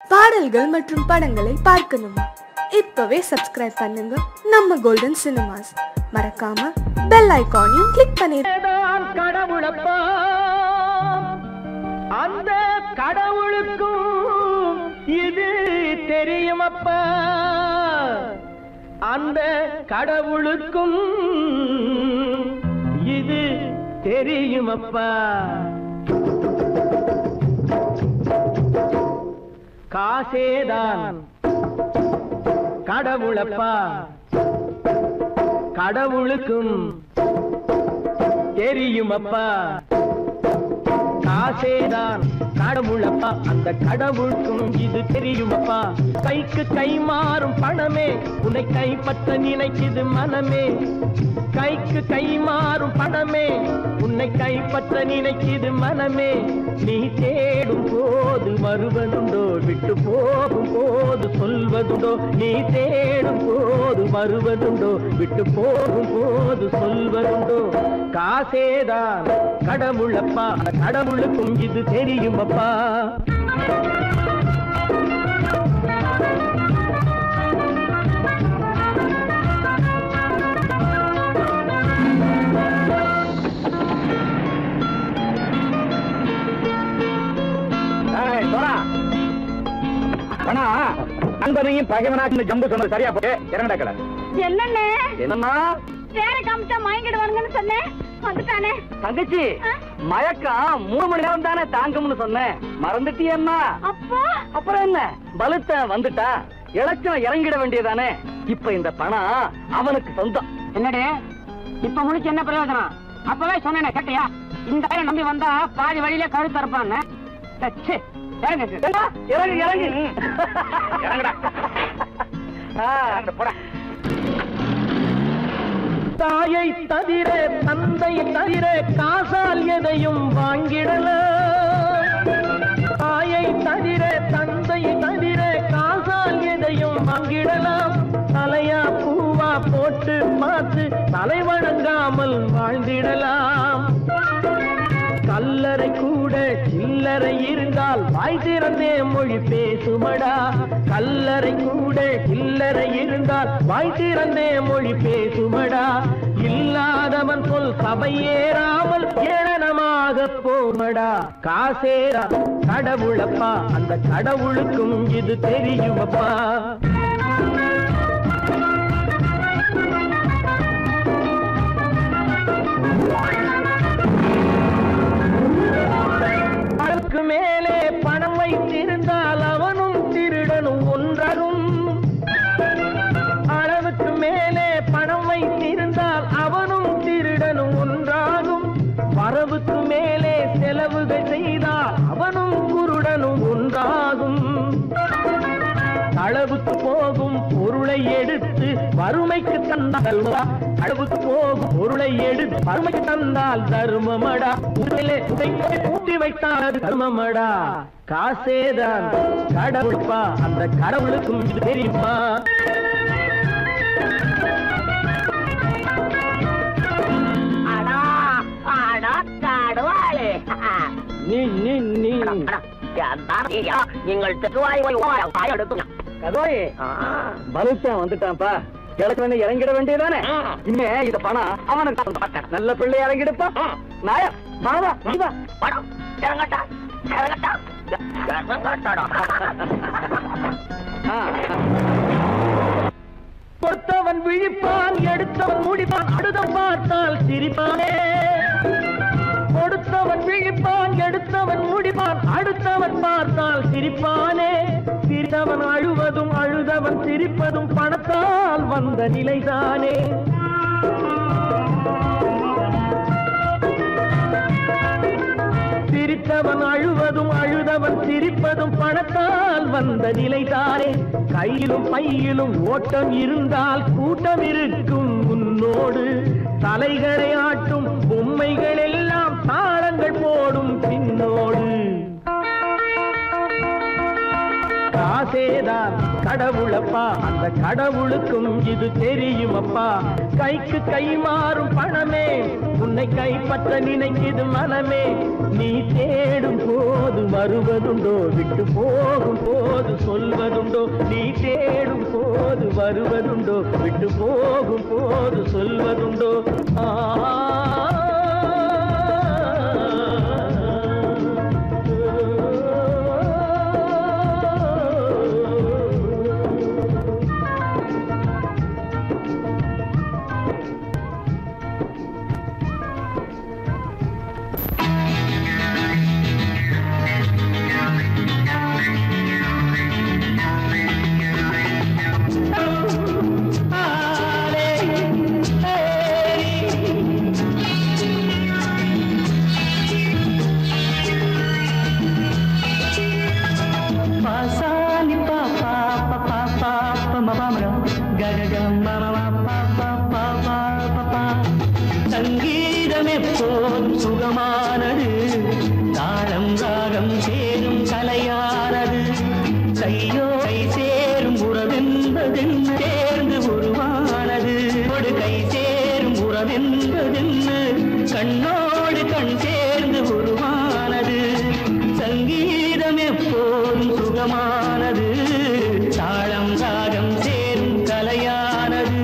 பாடல்கள் மற்றும் படங்களை பார்க்கணுமா இப்பவே சப்ஸ்கிரைப் பண்ணுங்க நம்ம கோல்டன் சினிமாஸ் மறக்காம பெல் ஐகானையும் கிளிக் பண்ணிருங்க தான் கடவுளப்பா அந்த கடவுளுக்கும் இது தெரியுமப்பா அந்த கடவுளுக்கும் இது தெரியுமப்பா காசேதான் கடவுளப்பா கடவுளுக்கும் தெரியுமப்பா காசேதான் கடவுளப்பா அந்த கடவுளுக்கும் இது தெரியுமப்பா கைக்கு கை மாறும் பணமே உன்னை கைப்பற்ற நினைக்குது மனமே கைக்கு கை மாறும் பணமே உன்னை கைப்பற்ற நினைக்குது மனமே நீ தேடும் போது வருவதுண்டோ விட்டு போகும் போது சொல்வதுண்டோ நீ தேடும் போது வருவதுண்டோ விட்டு போகும் போது சொல்வதுண்டோ காசேதான் கடவுளப்பா அந்த கடவுளுக்கும் இது தெரியுமப்பா நண்பனையும் பகைவனாக்கு ஜம்பு சொன்னது சரியா போட்டு இறங்கடா கடை என்னண்ணே என்னம்மா வேற காமிச்சா மயங்கிடுவானுங்கன்னு சொன்னேன் வந்துட்டானே தங்கச்சி மயக்கம் மூணு மணி நேரம் தானே தாங்கும்னு சொன்னேன் மறந்துட்டியம்மா அப்போ அப்புறம் என்ன பலுத்த வந்துட்டா இலச்சம் இறங்கிட வேண்டியதானே இப்ப இந்த பணம் அவனுக்கு சொந்தம் என்னடி இப்ப முடிச்சு என்ன பிரயோஜனம் அப்பவே சொன்னேனே கேட்டியா இந்த பையனை நம்பி வந்தா பாதி வழியிலே கழுத்து அறுப்பான்னு ச்சே, ஏங்க இது? ஏண்டா, இறங்கு இறங்கு இறங்குடா போடா தாயை தவிர தந்தை தவிர காசால் எதையும் வாங்கிடலாம் தாயை தவிர தந்தை தவிர காசால் எதையும் வாங்கிடலாம் தலையா பூவா போட்டு பார்த்து தலை வணங்காமல் வாழ்ந்திடலாம் கல்லறை கூட சில்லறை இருந்தால் வாய் திறந்தே மொழி பேசுமடா கல்லறை கூட சில்லறை இருந்தால் வாய் திறந்தே மொழி பேசுமடா இல்லாதவன் சொல் சபையேறாமல் ஏளனமாக போமடா காசேரா கடவுளப்பா அந்த கடவுளுக்கும் இது தெரியுமப்பா அதற்கு மேலே பணம் வைத்திருந்தால் அவனும் திருடனும் ஒன்றரும் அளவுக்கு மேலே பணம் வைத்திருந்தால் அவனும் திருடனும் ஒன்றாகும் வரவுக்கு மேலே செலவுகள் செய்தால் அவனும் குருடனும் ஒன்றாகும் அளவுக்கு போகும் பொருளை எடுத்து வறுமைக்கு தந்தால் அளவுக்கு போகும் பொருளை எடுத்து வறுமைக்கு தந்தால் தர்மமடா உடலே உடைப்பை பூட்டி வைத்தால் அது தர்மமடா காசேதான் கடவுள்பா அந்த கடவுளுக்கும் இது தெரியுமா அடா அடா காடுவாளே நீ நீ நீ நீங்கள் தெருவாய் எடுத்துங்க கதோய் பலுத்த வந்துட்டான்ப்பா கிழக்கு இறங்கிட வேண்டியதானே இனிமே இந்த பணம் அவனுக்கு சொந்தம். நல்ல பிள்ளை இறங்கிடுப்பா நாயா மாவா நீ வா படம் இறங்கட்டா இறங்கட்டா இறங்கட்டாடா ஆ, ஆ. கொடுத்தவன் விழிப்பான் எடுத்தவன் முடிப்பான் அடுத்தவன் பார்த்தால் சிரிப்பானே கொடுத்தவன் விழிப்பான் எடுத்தவன் முடிப்பான் அடுத்தவன் பார்த்தால் சிரிப்பானே சிரித்தவன் அழுவதும் அழுதவன் சிரிப்பதும் பணத்தால் வந்த நிலைதானே சிரித்தவன் அழுவதும் அழுதவன் சிரிப்பதும் பணத்தால் வந்த நிலைதானே கையிலும் பையிலும் ஓட்டம் இருந்தால் கூட்டம் இருக்கும் உன்னோடு தலைகளை ஆட்டும் பொம்மைகள் எல்லாம் தாளங்கள் போடும் பின்னோடு காசேதான் கடவுளப்பா அந்த கடவுளுக்கும் இது தெரியுமப்பா கைக்கு கை மாறும் பணமே உன்னை கைப்பற்ற நினைக்குது மனமே நீ தேடும் போது வருவதுண்டோ விட்டு போகும் போது வருவதுண்டோ விட்டு போகும் போது சொல்வதுண்டோ ஆ பாசாலி பா பா பா பா பா பா ம பா ம க க க ம ம ம பா பா பா பா பா பா சங்கீதம் எப்போதும் சுகமானது தாளம் ராகம் சேரும் கலையானது கையோ கை சேரும் உறவென்பதென்ன சேர்ந்து உருவானது ஒரு கை சேரும் உறவென்பதென்ன கண்ணோடு கண் சேர்ந்து உருவானது சங்கீதம் எப்போதும் சுகமானது தாளம் ராகம் சேரும் கலையானது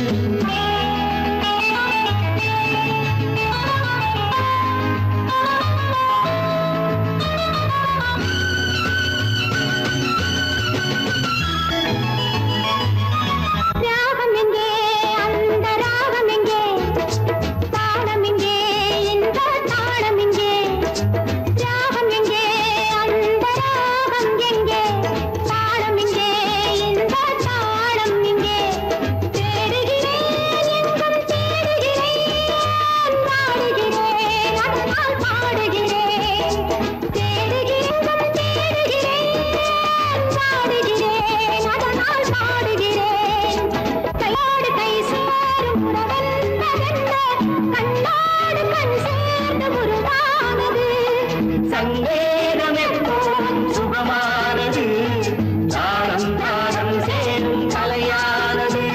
ராகம் எங்கே அந்த ராகம் எங்கே தாளம் எங்கே இந்த தாளம் எங்கே ராகம் எங்கே அந்த ராகம் எங்கே தாளம் எங்கே இந்த தாளம் எங்கே தேடுகிறேன் எங்கும் தேடுகிறேன் பாடுகிறேன் அதனால் பாடுகிறேன் தேடுகிறேன் எங்கும் தேடுகிறேன் பாடுகிறேன் அதனால் பாடுகிறேன் கையோடு கை சேரும் உறவென்பதென்ன கண்ணோடு கண் சேர்ந்து உருவானது சங்கேதம் எப்போதும் சுகமானது தாளம் தாளம் சேரும் கலையானது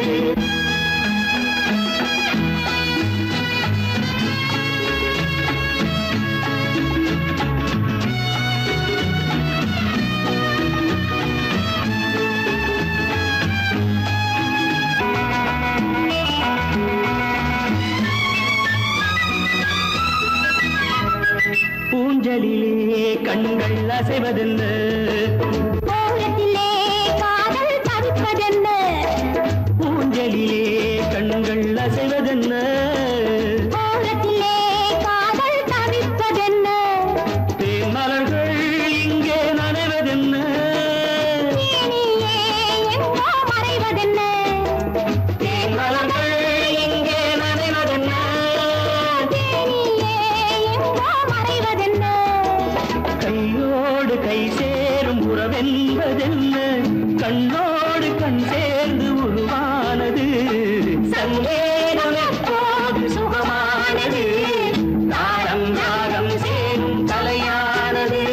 ஊஞ்சலிலே கண்கள் அசைவதென்ன ஓரத்திலே காதல் தவிப்பதென்ன ஊஞ்சலிலே கண்கள் அசைவதென்ன ஓரத்திலே காதல் தவிப்பதென்ன தேன்மலர்கள் இங்கே நனைவதென்ன தேனியே எங்கோ மறைவதென்ன தேன்மலர்கள் இங்கே நனைவதென்ன தேனியே எங்கோ மறைவதென்ன கையோடு கை சேரும் உறவென்பதென்ன கண்ணோடு கண் சேர்ந்து உருவானது சங்கேதம் எப்போது சுகமானது தாளம் ராகம் சேரும் கலையானது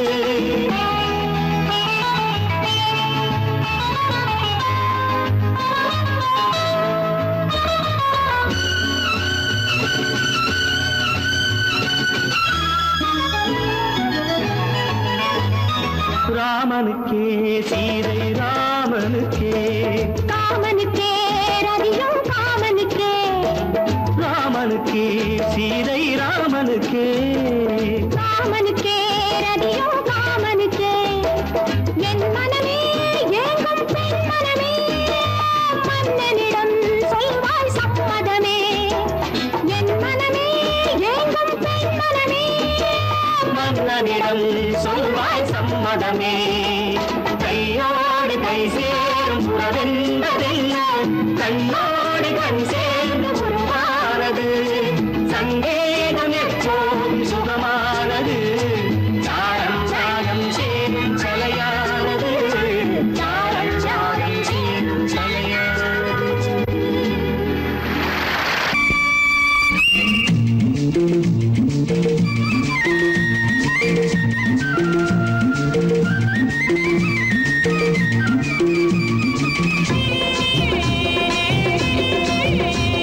ராமனுக்கே சீதை ராமனுக்கே காமனுக்கே ரதியும் காமனுக்கே ராமனுக்கே சீதை ராமனுக்கே காமனுக்கே ரதியும் காமனுக்கே என் மனமே ஏங்கும் பெண் மனமே மன்னனிடம் சொல்வாய் சம்மதமே என் மனமே ஏங்கும் பெண் மனமே மன்னனிடம் சொல்வாய் சம்மதமே கையோடு கை சேரும் புறவென்பதென்ன கண்ணோடு கண் சேர்ந்து உருவானது சங்கேதம் எப்போதும் சுகமானது தாளம் ராகம் சேரும் கலையானது தாளம் ராகம் சேரும் கலையானது ஆ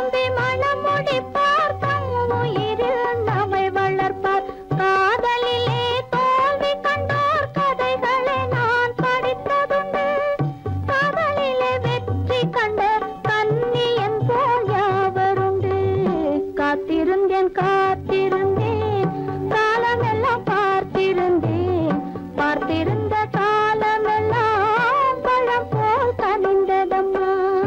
தம்பி மணமுடி பார்க்கும் உயிரில் நம்மை வளர்ப்பார் காதலிலே தோல்வி கண்டோர் கதைகளை நான் படித்ததுண்டு காதலிலே வெற்றி கண்ட கன்னியன் போல் யாவருண்டு காத்திருந்தேன் காத்திருந்தேன் காலமெல்லாம் பார்த்திருந்தேன் பார்த்திருந்த காலமெல்லாம் பழம் போல் கனிந்ததம்மா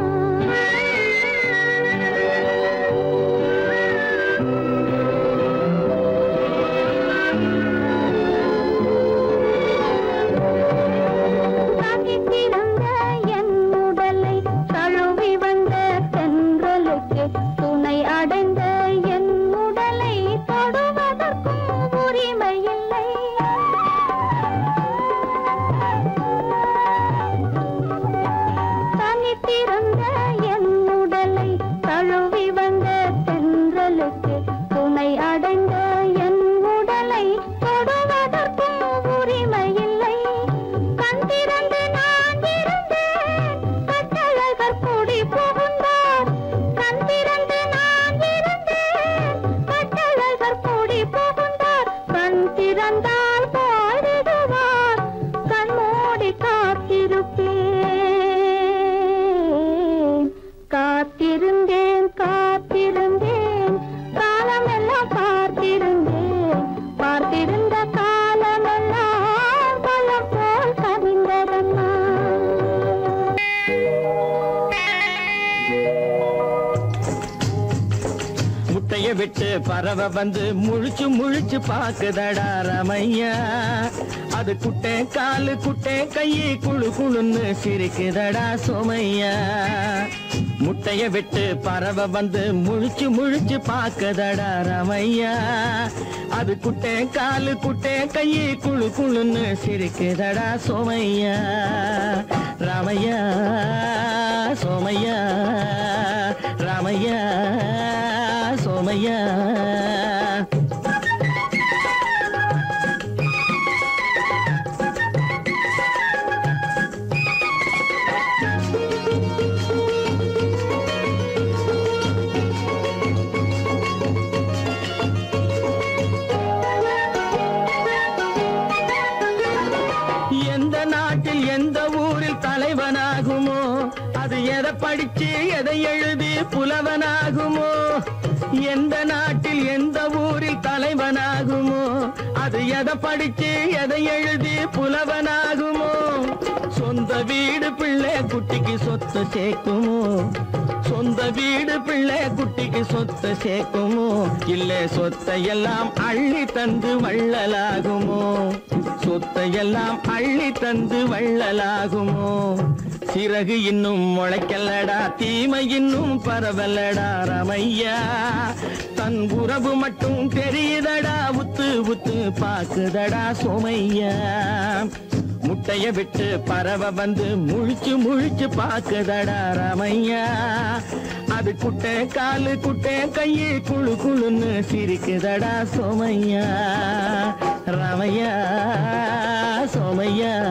தனித்திருந்த என் உடலை தழுவி வந்த தென்றலுக்கு துணை அடைந்த என் உடலை தொடுவதற்கும் உரிமை இல்லை தனித்திருந்த என் உடலை தழுவி வந்த தென்றலுக்கு துணை அடைந்த என் உடலை தொடுவதற்கும் உரிமை இல்லை கண் திறந்து நான் இருந்தேன் கட்டழகர் கூடி புகுந்தார் கண் திறந்து நான் இருந்தேன் கட்டழகர் கூடி புகுந்தார் கண் திறந்தால் பாடிடுவார் கண் மூடி காத்திருப்பேன் காத்திருந்தேன் காத்திருந்தேன் காலமெல்லாம் பார்த்திருந்தேன் பார்த்திருந்த காலமெல்லாம் பழம் போல் கவிந்ததம்மா முட்டைய விட்டு பறவை வந்து முழிச்சு முழிச்சு பாக்குதடா ரமையா அது குட்டை காலு குட்டை கையை குழு குழுன்னு சிரிக்குதடா சோமையா முட்டைய விட்டு பறவை வந்து முழிச்சு முழிச்சு பாக்குதடா ரமையா அது குட்டை காலு குட்டை கையை குழு குழுன்னு சிரிக்குதடா சோமையா ராமையா சோமையா ராமையா சோமையா எந்த நாட்டில் எந்த ஊரில் தலைவனாகுமோ அது எதை படிச்சு எதை எழுதி புலவனாகுமோ எந்த நாட்டில் எந்த ஊரில் தலைவனாகுமோ அது எதை படிச்சு எதை எழுதி புலவனாகுமோ சொந்த வீடு பிள்ளை குட்டிக்கு சொத்து சேர்க்குமோ சொந்த வீடு பிள்ளை குட்டிக்கு சொத்தை சேர்க்குமோ இல்ல சொத்தை எல்லாம் அள்ளி தந்து வள்ளலாகுமோ சொத்தை எல்லாம் அள்ளி தந்து வள்ளலாகுமோ சிறகு இன்னும் முளைக்கல்லடா தீமை இன்னும் பரவலடா ரமையா தன் உறவு மட்டும் தெரியுதடா உத்து உத்து பாக்குதடா சோமையா முட்டைய விட்டு பறவை வந்து முழிச்சு முழிச்சு பாக்குதடா ரமையா அது குட்டை காலு குட்டை கையை குழு குழுன்னு சிரிக்குதடா சோமையா ரமையா சோமையா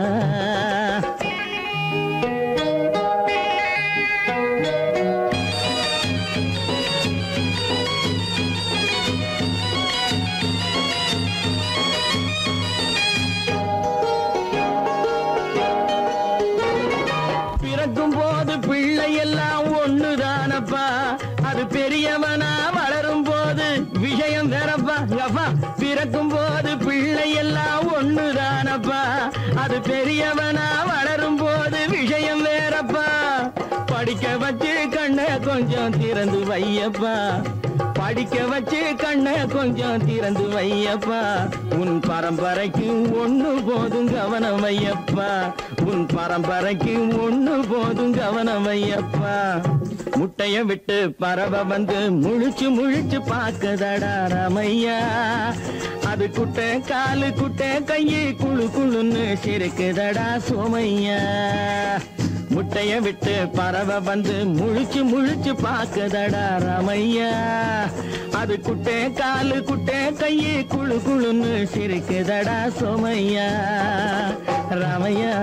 பிறக்கும் போது பிள்ளை எல்லாம் ஒண்ணுதானப்பா அது பெரியவனா வளரும் போது விஷயம் வேறப்பா அப்பா பிறக்கும் போது பிள்ளை எல்லாம் ஒண்ணுதானப்பா அது பெரியவனா வளரும் போது விஷயம் வேறப்பா படிக்க வச்சு கண்ணை கொஞ்சம் திறந்து வையப்பா படிக்க வச்சு கண்ணை கொஞ்சம் திறந்து வையப்பா உன் பரம்பரைக்கு ஒண்ணு போதும் கவனம் வையப்பா உன் பரம்பரைக்கு ஒண்ணு போதும் கவனம் வையப்பா முட்டைய விட்டு பறவை வந்து முழிச்சு முழிச்சு பாக்குதடா ரமையா அது குட்டை காலு குட்டை கையை குழு குழுன்னு சிரிக்குதடா சோமையா முட்டைய விட்டு பறவை வந்து முழிச்சு முழிச்சு பாக்குதடா ரமையா அது குட்டை காலு குட்டை கையை குழு குழுன்னு சிரிக்குதடா சோமையா ராமையா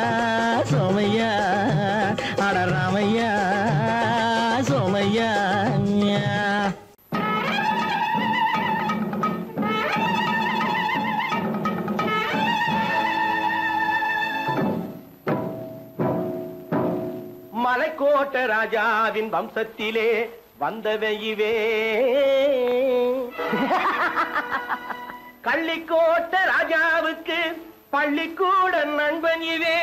சோமையா அட ராமையா சோமையா மலைக்கோட்ட ராஜாவின் வம்சத்திலே வந்தவையுவே கள்ளிக்கோட்ட ராஜாவுக்கு பள்ளிக்கூட நண்பன் இவே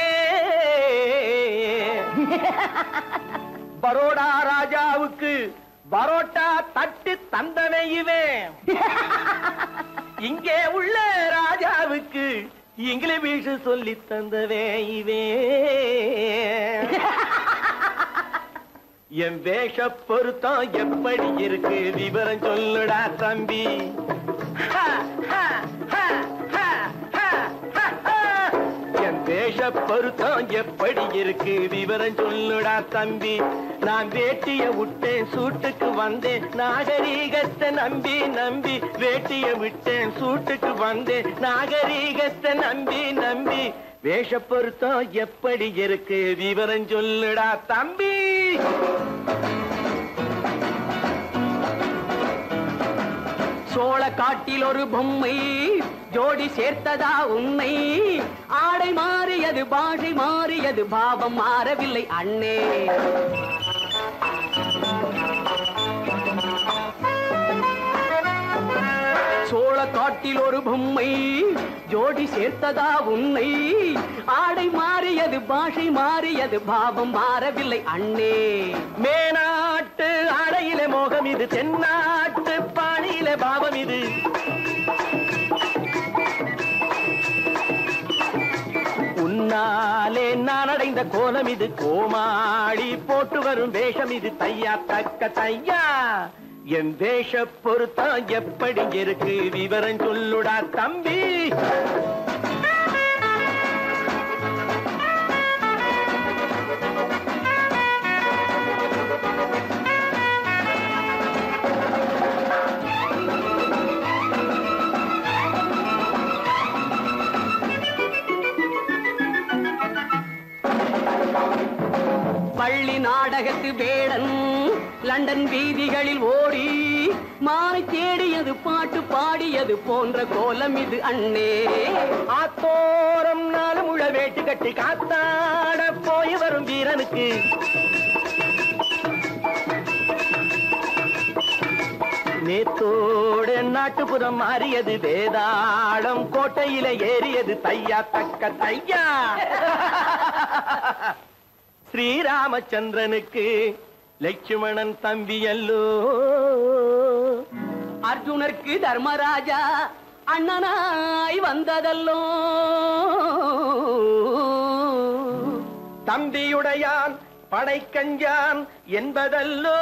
பரோடா ராஜாவுக்கு பரோட்டா தட்டு தந்தனை இவே இங்கே உள்ள ராஜாவுக்கு இங்கிலீஷ் சொல்லி தந்தவே இவே என் வேஷ பொருத்தம் எப்படி இருக்கு விவரம் சொல்லுடா தம்பி ஹா, ஹா, ஹா, ஹா, ஹா, ஹா, ஹா. என் வேஷ பொருத்தம் எப்படி இருக்கு விவரம் சொல்லுடா தம்பி நான் வேட்டிய விட்டேன் சூட்டுக்கு வந்தேன் நாகரீகத்தை நம்பி நம்பி வேட்டிய விட்டேன் சூட்டுக்கு வந்தேன் நாகரீகத்தை நம்பி நம்பி வேஷ பொருத்தம் எப்படி இருக்கு விவரம் சொல்லுடா தம்பி சோழ காட்டில் ஒரு பொம்மை ஜோடி சேர்த்ததா உண்மை ஆடை மாறியது பாஷை மாறியது பாவம் மாறவில்லை அண்ணே சோழ காட்டில் ஒரு பொம்மை ஜோடி சேர்த்ததா உண்மை ஆடை மாறியது பாஷை மாறியது பாவம் மாறவில்லை அண்ணே மேனாட்டு ஆடையில மோகம் இது தென்னாட்டு பாணியில பாவம் இது உன்னாலே நான் அடைந்த கோலம் இது கோமாளி போட்டு வரும் வேஷம் இது தையா தக்க தையா என் வேஷ பொருத்தம் எப்படி இருக்கு விவரம் சொல்லுடா தம்பி பள்ளி நாடகத்து வேடன் லண்டன் வீதிகளில் ஓடி மாலை தேடியது பாட்டு பாடியது போன்ற கோலம் இது அண்ணே ஆத்தோரம் நாலு முழ வேட்டு கட்டி காத்தாட போய் வரும் வீரனுக்கு நேத்தோட நாட்டுப்புறம் மாறியது வேதாளம் கோட்டையில ஏறியது தையா தக்க தையா ஸ்ரீராமச்சந்திரனுக்கு லட்சுமணன் தம்பி அல்லோ அர்ஜுனருக்கு தர்மராஜா அண்ணனாய் வந்ததல்லோ தம்பியுடையான் படைக்கஞ்சான் என்பதல்லோ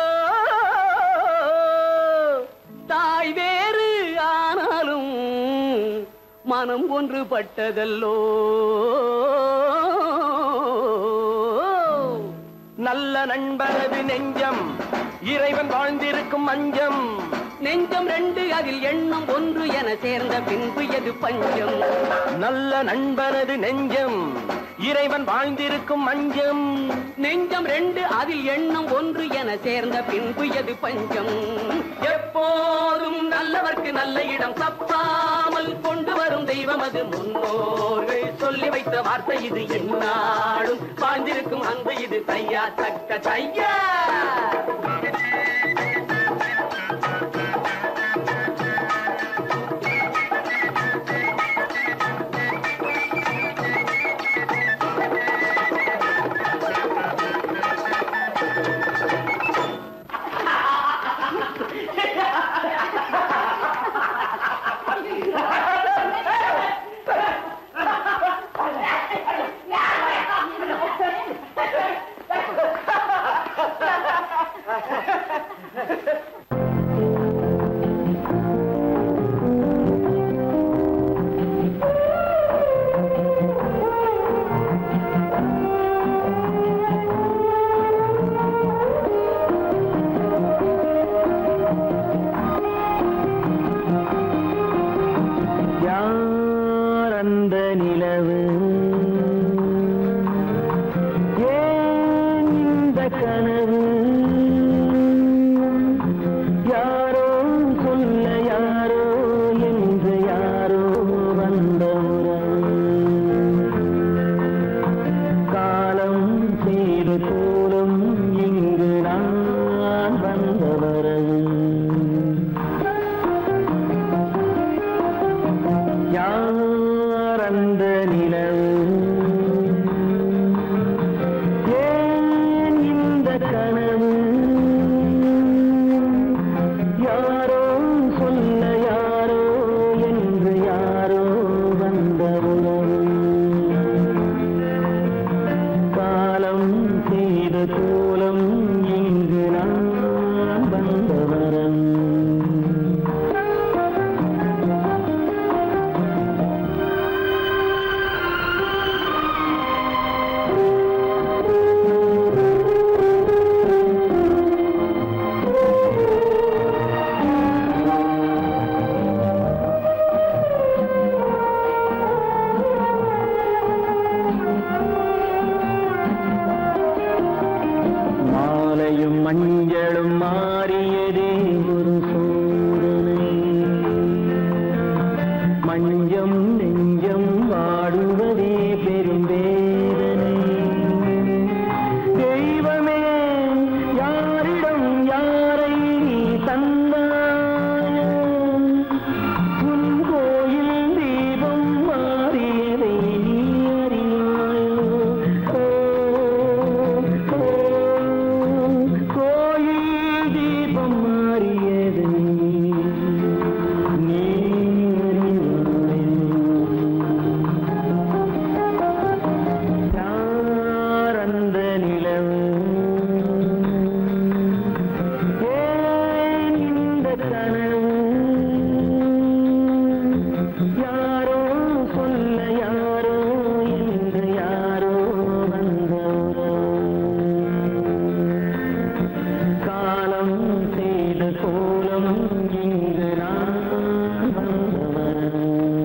தாய் வேறு ஆனாலும் மனம் ஒன்றுபட்டதல்லோ நல்ல நண்பனது நெஞ்சம் இறைவன் வாழ்ந்திருக்கும் மஞ்சம் நெஞ்சம் ரெண்டு அதில் எண்ணம் ஒன்று என சேர்ந்த பின்பு எது பஞ்சம் நல்ல நண்பனது நெஞ்சம் இறைவன் வாழ்ந்திருக்கும் மஞ்சம் நெஞ்சம் ரெண்டு அதில் எண்ணம் ஒன்று என சேர்ந்த பின்பு எது பஞ்சம் எப்போதும் நல்லவர்க்கு நல்ல இடம் தப்பாமல் கொண்டு வரும் தெய்வம் அது முன்னோர்கள் சொல்லி வைத்த வார்த்தை இது என்னாடும் வாழ்ந்திருக்கும் அந்த இது தையா தக்க தையா நாளும் மாறியதே ஒரு சோதனை மஞ்சம் நெஞ்சம் வாடுவதே பெரும் வேதனை தெய்வமே யாரிடம் யாரை நீ தந்தாயோ உன் கோயில் தீபம் மாறியதை நீ அறியாயோ ஓ, ஓ, கோயில் தீபம் மாறியதை நீ அறியாயோ யார் அந்த நிலவு ஏன் இந்த கனவு யாரோ சொல்ல யாரோ என்று யாரோ வந்த உறவு. காலம் செய்த கோலம் இங்கு நான் வந்தவன்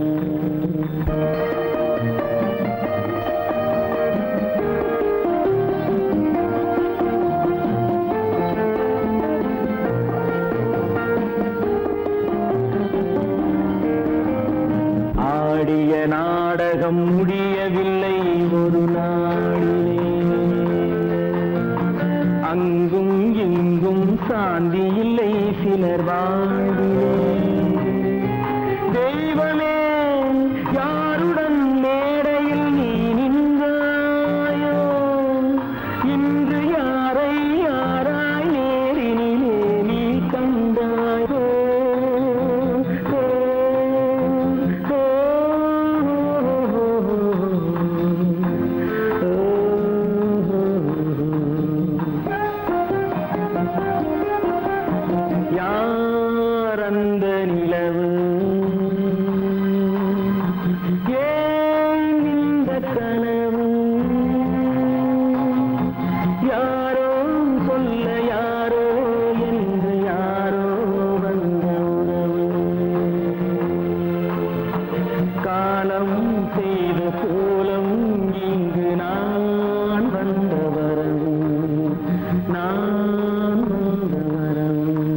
ஆடிய நாடகம் முடியவில்லை ஒரு நாளிலே அங்கும் இங்கும் சாந்தி இல்லை சிலர் வாழ்விலே தெய்வமே யாருடன் மேடையில் நீ நின்றாயோ இன்று யாரை யாராய் நேரினிலே நீ கண்டாயோ ஓ, ஓ, யார் அந்த நிலவு ஏன் இந்த கனவு யாரோ சொல்ல யாரோ என்று யாரோ வந்த உறவு காலம் செய்த கோலம் இங்கு நான் வந்த வரவு நான் வந்த வரவு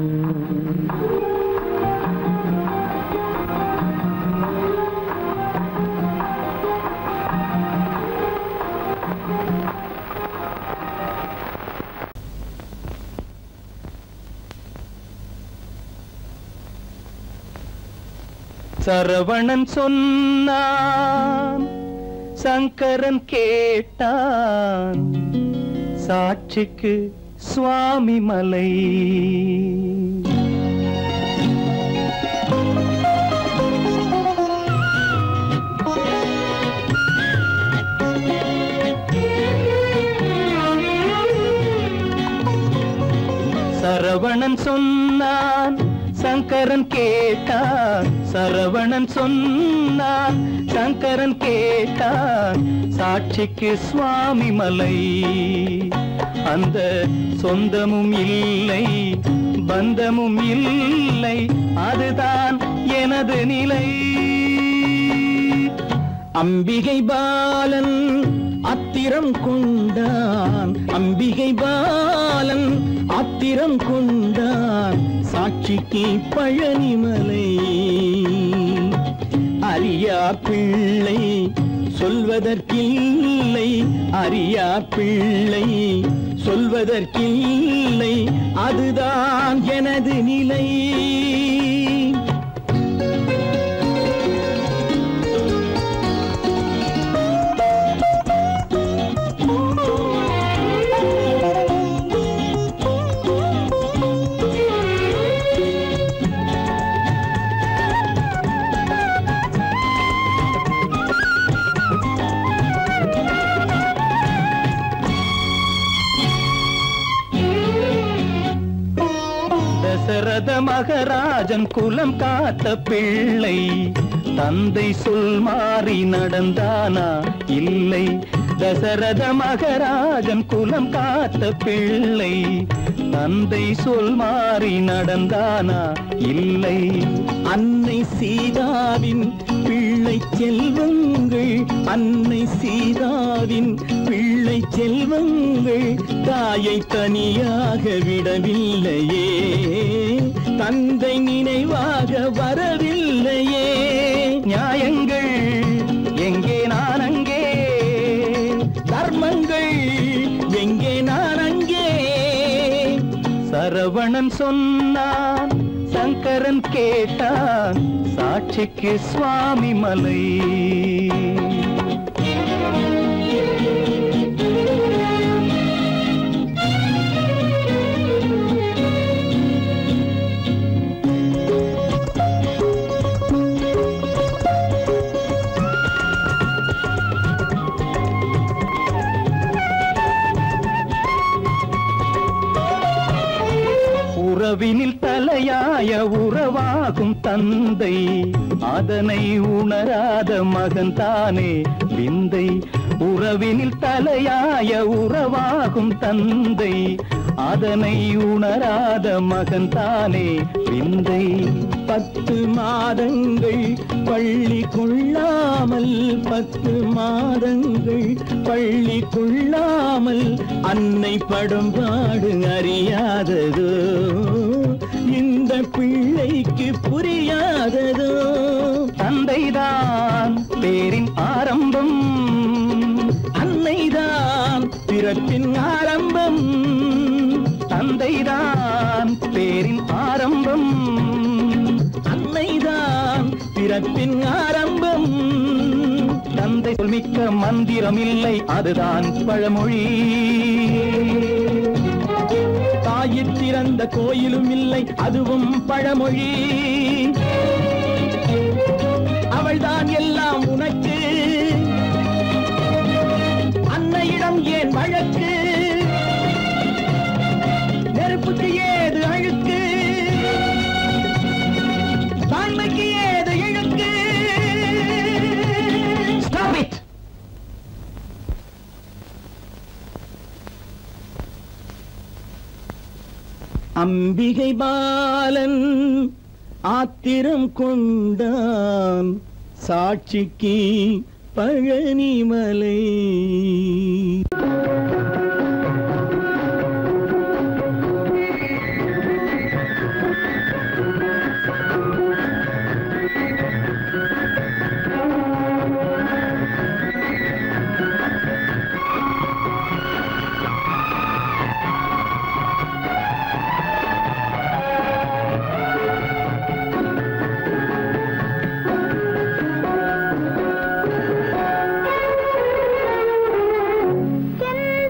சரவணன் சொன்னான் சங்கரன் கேட்டான் சாட்சிக்கு சுவாமி மலை சரவணன் சொன்னான் சங்கரன் கேட்டான் சரவணன் சொன்னான் சங்கரன் கேட்டான் சாட்சிக்கு சுவாமி மலை அந்த சொந்தமும் இல்லை பந்தமும் இல்லை அதுதான் எனது நிலை அம்பிகை பாலன் அத்திரம் கொண்டான் அம்பிகை பாலன் ஆத்திரம் கொண்டான் சாட்சிக்கு பழனிமலை அரியா பிள்ளை சொல்வதற்கில்லை அரியா பிள்ளை சொல்வதற்கில்லை அதுதான் எனது நிலை தசரத மகராஜன் குலம் காத்த பிள்ளை தந்தை சொல் மாறி நடந்தானா இல்லை தசரத மகராஜன் குலம் காத்த பிள்ளை தந்தை சொல் மாறி நடந்தானா இல்லை அன்னை சீதாவின் பிள்ளை செல்வங்கள் அன்னை சீதாவின் பிள்ளை செல்வங்கள் தாயை தனியாக விடவில்லையே தந்தை நினைவாக வரவில்லையே நியாயங்கள் எங்கே நான் அங்கே தர்மங்கள் எங்கே நான் அங்கே சரவணன் சொன்னான் சங்கரன் கேட்டான் சாட்சிக்கு சுவாமி மலை உறவினில் தலையாய உறவாகும் தந்தை அதனை உணராத மகன் தானே விந்தை உறவினில் தலையாய உறவாகும் தந்தை அதனை உணராத மகன் தானே விந்தை பத்து மாதங்கள் பள்ளி கொள்ளாமல் பத்து மாதங்கள் பள்ளி கொள்ளாமல் அன்னை படும் பாடு அறியாததோ இந்த பிள்ளைக்கு புரியாததோ தந்தைதான் பேரின் ஆரம்பம் அன்னைதான் பிறப்பின் ஆரம்பம் தந்தைதான் பேரின் ஆரம்பம் அன்னைதான் பிறப்பின் ஆரம்பம் தந்தை சொல்மிக்க மந்திரம் இல்லை அதுதான் பழமொழி தாயிற் திறந்த கோயிலும் இல்லை அதுவும் பழமொழி அவள்தான் எல்லாம் உனக்கு அன்னையிடம் ஏன் வழக்கு நெருப்புக்கு ஏது அழுக்கு தாய்மைக்கு ஏது இழுக்கு Stop it! அம்பிகை பாலன் ஆத்திரம் கொண்டான் சாட்சிக்கு பழனிமலை சென்ற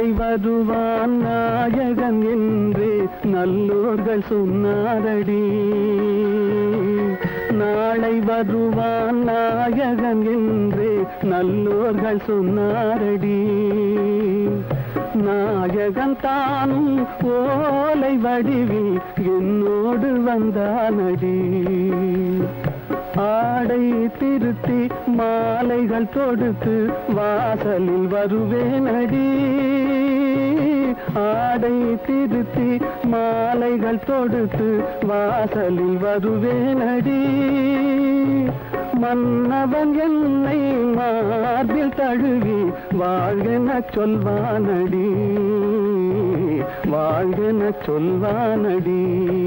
நாளை வருவான் நாயகன் என்று நல்லோர்கள் சொன்னாரடி நாளை வருவான் நாயகன் என்று நல்லோர்கள் சொன்னாரடி நாயகன் தானும் ஓலை வடிவில் என்னோடு வந்தானடி ஆடை திருத்தி மாலைகள் தொடுத்து வாசலில் வருவேனடி ஆடை திருத்தி மாலைகள் தொடுத்து வாசலில் வருவேனடி மன்னவன் என்னை மார்பில் தழுவி வாழ்கென சொல்வானடி வாழ்கென சொல்வானடி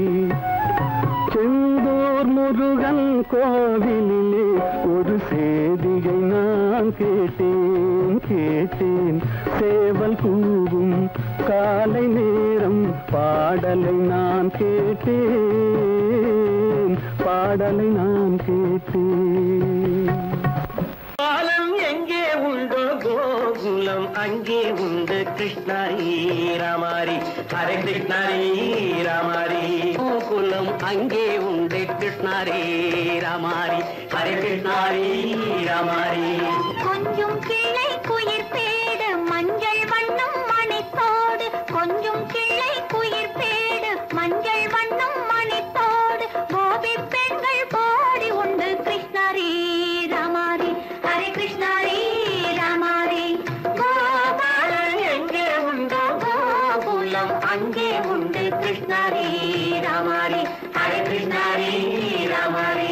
செந்தூர் முருகன் கோவிலிலே ஒரு சேதியை நான் கேட்டேன் கேட்டேன் சேவல் கூவும் காலை நேரம் பாடலை நான் கேட்டேன் பாடலை நான் கேட்டேன் பாலம் எங்கே உண்டோ கோகுலம் அங்கே உண்டு கிருஷ்ணாரி ராமாரி ஹரே கிருஷ்ணாரி ராமாரி கோகுலம் அங்கே உண்டு கிருஷ்ணாரே ராமாரி ஹரே கிருஷ்ணாரி ராமாரி கொஞ்சம் கிளை குயிர் பேடு மஞ்சள் வண்ணம் மணித்தோடு கொஞ்சம் கிளை குயிர் பேடு மஞ்சள் வண்ணம் மணித்தோடு கோபி பெண்கள் போடி உண்டு கிருஷ்ணரே ராமாரி ஹரே கிருஷ்ணரே ராமாரி கோபாலன் எங்கே உண்டோ கோகுலம் அங்கே உண்டு கிருஷ்ணரே ராமாரி ஹரே கிருஷ்ணரே ராமாரி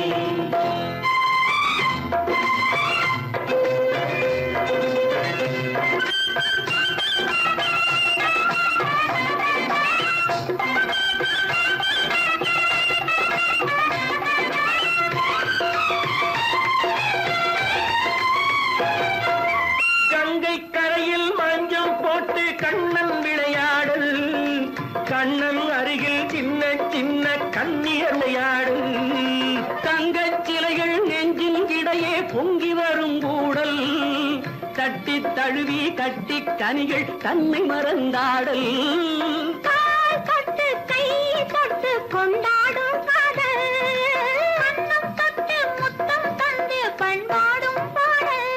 கங்கை கரையில் மஞ்சம் போட்டு கண்ணன் விளையாடல் கண்ணன் அருகில் சின்ன சின்ன கண்ணீர் விளையாடல் தங்கச் சிலைகள் நெஞ்சின் இடையே பொங்கி வரும் கூடல் தட்டி தழுவி கட்டி கனிகள் தன்னை மறந்தாடல் கால் தொட்டு கை தொட்டு கொண்டாடும் காதல் கண்ணம் தொட்டு முத்தம் தந்து பண்பாடும் பாடல்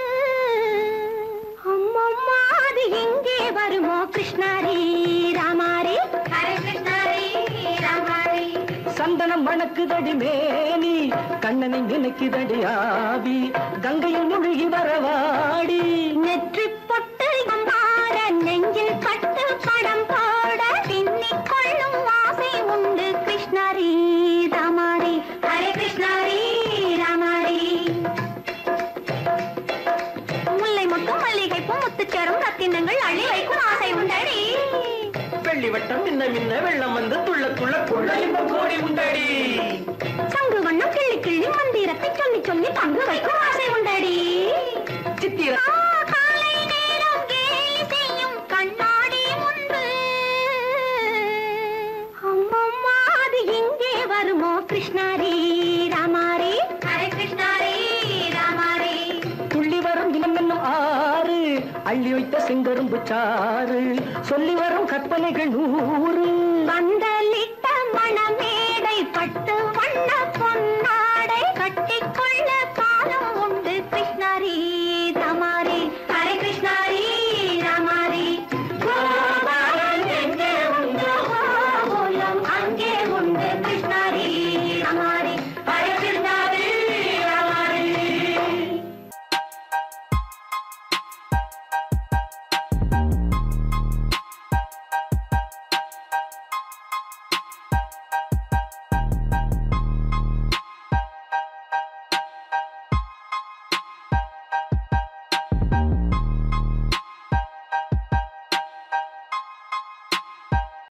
அம்மம்மா அது எங்கே வருமோ கிருஷ்ணாரி ராமாரி ஹரே கிருஷ்ணாரி ராமாரி சந்தனம் மணக்குதடி மேனி கண்ணனை நினைக்குதடி ஆவி கங்கையில் முழுகி வரவாடி நெற்றி பொட்டு அம்மாட நெஞ்சில் கட்டு படம் போட பின்னிக் கொள்ளும் ஆசை உண்டு கிருஷ்ணாரி ராமாரி ஹரே கிருஷ்ணாரி ராமாரி முல்லை மொட்டும் மல்லிகை பூ முத்துச்சரம் ரத்தினங்கள் அள்ளி வைக்கும் ஆசை உண்டடி வெள்ளி வட்டம் மின்ன மின்ன வெள்ளம் வந்து துள்ள துள்ள கொள்ள இந்த கோடி உண்டடி சங்கு வண்ணம் கிள்ளி கிள்ளி மந்திரத்தை சொல்லி சொல்லி பங்கு வைக்கும் ஆசை உண்டடி சித்திர ஆ, காலை நேரம் கேலி செய்யும் கண்ணாடி முன்பு அம்மம்மா அது எங்கே வருமோ கிருஷ்ணாரி ராமாரி ஹரே கிருஷ்ணாரி ராமாரி துள்ளி வரும் தினம் என்னும் ஆறு அள்ளி வைத்த செங்கரும்பு சாறு சொல்லி வரும் கற்பனைகள் நூறு பந்தலிட்ட மணமே